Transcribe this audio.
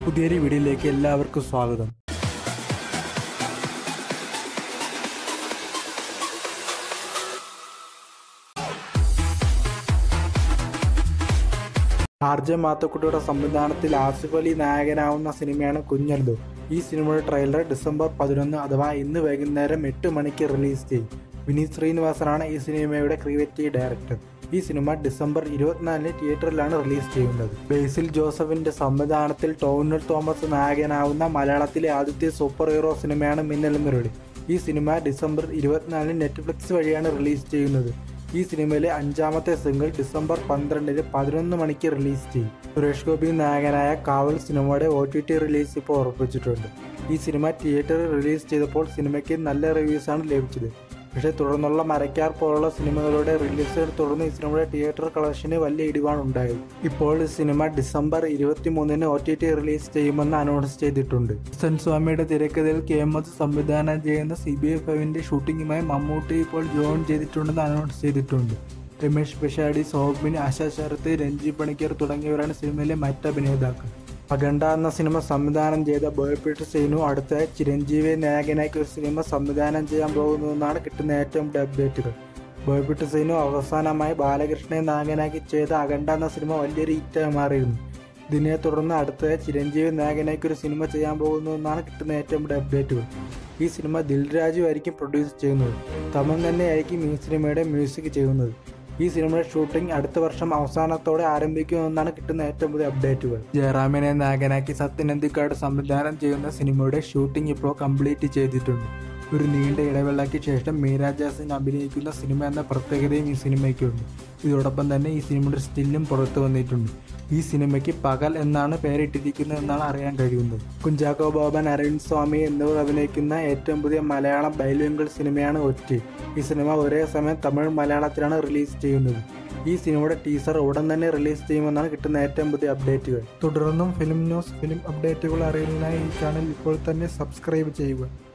പുതിയൊരു വീഡിയോയിലേക്ക് എല്ലാവർക്കും സ്വാഗതം ആർ ജെ മാത്തക്കുട്ടിയുടെ സംവിധാനത്തിൽ ആസിഫ് അലി നായകനാവുന്ന സിനിമയാണ് കുഞ്ഞൽദു ഈ സിനിമയുടെ ട്രെയിലർ ഡിസംബർ പതിനൊന്ന് അഥവാ ഇന്ന് വൈകുന്നേരം എട്ട് മണിക്ക് റിലീസ് ചെയ്യും വിനീത് ശ്രീനിവാസനാണ് ഈ സിനിമയുടെ ക്രിയേറ്റീവ് ഡയറക്ടർ ഈ സിനിമ ഡിസംബർ ഇരുപത്തിനാലിന് തിയേറ്ററിലാണ് റിലീസ് ചെയ്യുന്നത് ബേസിൽ ജോസഫിന്റെ സംവിധാനത്തിൽ ടോവിനൽ തോമസ് നായകനാവുന്ന മലയാളത്തിലെ ആദ്യത്തെ സൂപ്പർ ഹീറോ സിനിമയാണ് മിന്നൽ മുരളി ഈ സിനിമ ഡിസംബർ ഇരുപത്തിനാലിന് നെറ്റ്ഫ്ലിക്സ് വഴിയാണ് റിലീസ് ചെയ്യുന്നത് ഈ സിനിമയിലെ അഞ്ചാമത്തെ സിംഗിൾ ഡിസംബർ പന്ത്രണ്ടിന് പതിനൊന്ന് മണിക്ക് റിലീസ് ചെയ്യും സുരേഷ് ഗോപി നായകനായ കാവൽ സിനിമയുടെ ഒ ടി ടി റിലീസ് ഇപ്പോൾ ഉറപ്പിച്ചിട്ടുണ്ട് ഈ സിനിമ തിയേറ്ററിൽ റിലീസ് ചെയ്തപ്പോൾ സിനിമയ്ക്ക് നല്ല റിവ്യൂസാണ് ലഭിച്ചത് പക്ഷേ തുടർന്നുള്ള മരക്കാർ പോലുള്ള സിനിമകളുടെ റിലീസിനെ തുടർന്ന് ഈ സിനിമയുടെ തിയേറ്റർ കളക്ഷന് വലിയ ഇടിവാണ് ഉണ്ടായത് ഇപ്പോൾ ഈ സിനിമ ഡിസംബർ ഇരുപത്തി മൂന്നിന് ഒ ടി ടി റിലീസ് ചെയ്യുമെന്ന് അനൗൺസ് ചെയ്തിട്ടുണ്ട് ഹസൻ സ്വാമിയുടെ തിരക്കഥയിൽ കെ എം എസ് സംവിധാനം ചെയ്യുന്ന സി ബി എഫ് ഐവിന്റെ ഷൂട്ടിങ്ങുമായി മമ്മൂട്ടി ഇപ്പോൾ ജോയിൻ ചെയ്തിട്ടുണ്ടെന്ന് അനൗൺസ് ചെയ്തിട്ടുണ്ട് രമേഷ് പിഷാടി സൗബിൻ ആശാ ശരത്ത് രഞ്ജി പണിക്കർ തുടങ്ങിയവരാണ് സിനിമയിലെ മറ്റ് അഭിനേതാക്കൾ അഖണ്ഡ എന്ന സിനിമ സംവിധാനം ചെയ്ത ബോയപ്പേട്ട് സീനു അടുത്ത ചിരഞ്ജീവി നായകനാക്കി ഒരു സിനിമ സംവിധാനം ചെയ്യാൻ പോകുന്നുവെന്നാണ് കിട്ടുന്ന ഏറ്റവും വലിയ അപ്ഡേറ്റുകൾ ബോയപ്പേട്ട് സീനു അവസാനമായി ബാലകൃഷ്ണനെ നായകനാക്കി ചെയ്ത അഖണ്ഡ എന്ന സിനിമ വലിയൊരു ഹിറ്റായി മാറിയിരുന്നു ഇതിനെ തുടർന്ന് അടുത്ത ചിരഞ്ജീവി നായകനാക്കി ഒരു സിനിമ ചെയ്യാൻ പോകുന്നുവെന്നാണ് കിട്ടുന്ന ഏറ്റവും വലിയ അപ്ഡേറ്റുകൾ ഈ സിനിമ ദിൽരാജു ആയിരിക്കും പ്രൊഡ്യൂസ് ചെയ്യുന്നത് തമൻ തന്നെയായിരിക്കും ഈ സിനിമയുടെ മ്യൂസിക് ചെയ്യുന്നത് ഈ സിനിമയുടെ ഷൂട്ടിംഗ് അടുത്ത വർഷം അവസാനത്തോടെ ആരംഭിക്കുമെന്നാണ് കിട്ടുന്ന ഏറ്റവും പുതിയ അപ്ഡേറ്റുകൾ ജയറാമിനെ നായകനാക്കി സത്യൻ അന്തിക്കാട് സംവിധാനം ചെയ്യുന്ന സിനിമയുടെ ഷൂട്ടിംഗ് ഇപ്പോൾ കംപ്ലീറ്റ് ചെയ്തിട്ടുണ്ട് ഒരു നീണ്ട ഇടവേളയ്ക്ക് ശേഷം മീര ജാസിൻ അഭിനയിക്കുന്ന സിനിമ എന്ന പ്രത്യേകതയും ഈ സിനിമയ്ക്കുണ്ട് ഇതോടൊപ്പം തന്നെ ഈ സിനിമയുടെ സ്റ്റില്ലും പുറത്തു വന്നിട്ടുണ്ട് ഈ സിനിമയ്ക്ക് പകൽ എന്നാണ് പേരിട്ടിരിക്കുന്നത് എന്നാണ് അറിയാൻ കഴിയുന്നത് കുഞ്ചാക്കോ ബോബൻ അരവിന്ദ് സ്വാമി എന്നിവർ അഭിനയിക്കുന്ന ഏറ്റവും പുതിയ മലയാളം ബൈലിംഗിൾ സിനിമയാണ് ഒറ്റ ഈ സിനിമ ഒരേ സമയം തമിഴ് മലയാളത്തിലാണ് റിലീസ് ചെയ്യുന്നത് ഈ സിനിമയുടെ ടീസർ ഉടൻ തന്നെ റിലീസ് ചെയ്യുമെന്നാണ് കിട്ടുന്ന ഏറ്റവും പുതിയ അപ്ഡേറ്റുകൾ തുടർന്നും ഫിലിം ന്യൂസ് ഫിലിം അപ്ഡേറ്റുകൾ അറിയുന്നതിനായി ഈ ചാനൽ ഇപ്പോൾ തന്നെ സബ്സ്ക്രൈബ് ചെയ്യുക